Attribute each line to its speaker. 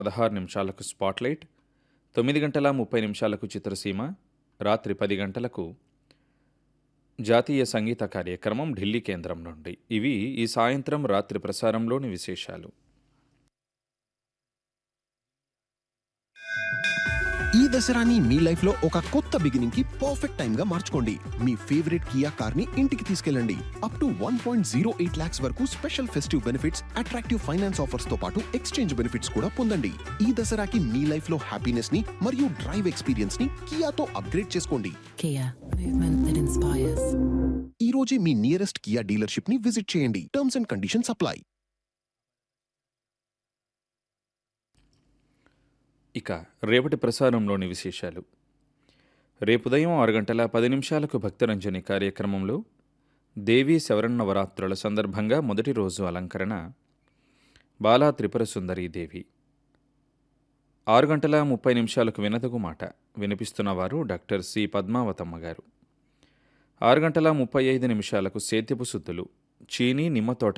Speaker 1: పదహారు నిమిషాలకు స్పాట్లైట్ తొమ్మిది గంటల ముప్పై నిమిషాలకు చిత్రసీమ రాత్రి పది గంటలకు జాతీయ సంగీత కార్యక్రమం ఢిల్లీ కేంద్రం నుండి ఇవి ఈ సాయంత్రం రాత్రి ప్రసారంలోని విశేషాలు
Speaker 2: ఈ దసరాని మీ లైఫ్ లో ఒక కొత్త బిగినింగ్ కి పర్ఫెక్ట్ టైం గా మార్చుకోండి మీ ఫేవరెట్ కియా కార్ ని ఇంటికి తీసుకెళ్ళండి up to one point zero eight lakhs వరకు special festive benefits attractive finance offers తో పాటు ఎక్స్చేంజ్ బెనిఫిట్స్ కూడా పొందండి ఈ దసరాకి మీ లైఫ్ లో హ్యాపీనెస్ ని మరియు డ్రైవ్ ఎక్స్పీరియన్స్ ని కియాతో అప్గ్రేడ్ చేసుకోండి
Speaker 3: Kia, movement that inspires.
Speaker 2: ఈ రోజే మీ నియరెస్ట్ కియా డీలర్షిప్ ని విజిట్ చేయండి టర్మ్స్ అండ్ కండిషన్స్ అప్లై
Speaker 1: ఇక రేపటి ప్రసారంలోని విశేషాలు రేపు ఉదయం ఆరు గంటల పది నిమిషాలకు భక్తరంజని కార్యక్రమంలో దేవీ శవరన్నవరాత్రుల సందర్భంగా మొదటి రోజు అలంకరణ బాలా త్రిపుర సుందరీ దేవి ఆరు గంటల ముప్పై నిమిషాలకు వినదగు మాట వినిపిస్తున్నవారు డాక్టర్ సి పద్మావతమ్మ గారు ఆరు గంటల ముప్పై ఐదు నిమిషాలకు సేద్యపు సుద్దులు చీనీ నిమ్మ తోట